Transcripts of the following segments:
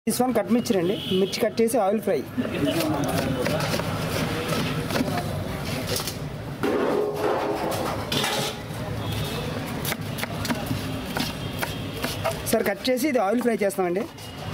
this one cut మిర్చి అండి మిర్చి కట్ చేసి ఆయిల్ ఫ్రై సార్ కట్ చేసి ఇది ఆయిల్ ఫ్రై చేస్తామండి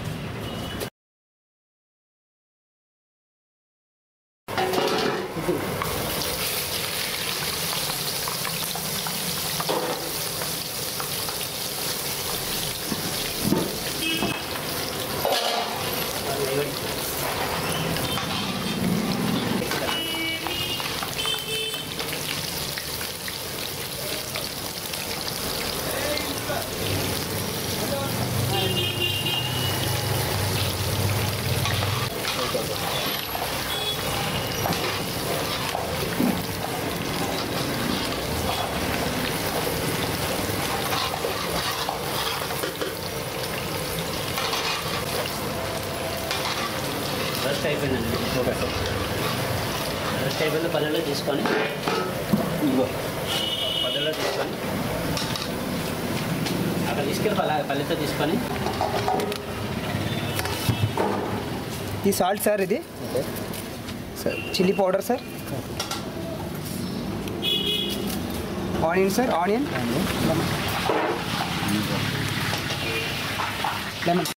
రోస్ట్ అయిపోయిందండి ఓకే సార్ రోస్ట్ అయిపోయింది పల్లెలో తీసుకొని ఇదిగో పల్లెలో తీసుకొని అక్కడ తీసుకెళ్ళి పల్ల పల్లెతో తీసుకొని ఈ సాల్ట్ సార్ ఇది okay sir chilli powder sir onion sir onion lemon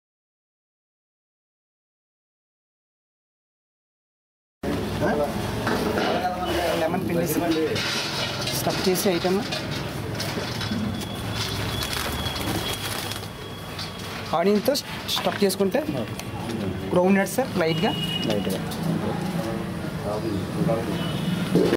lemon పిండి స్టఫ్ చేసే ఐటమ్ ఆనియన్తో స్టఫ్ చేసుకుంటే గ్రౌండ్ నట్స్ సార్ లైట్గా లైట్గా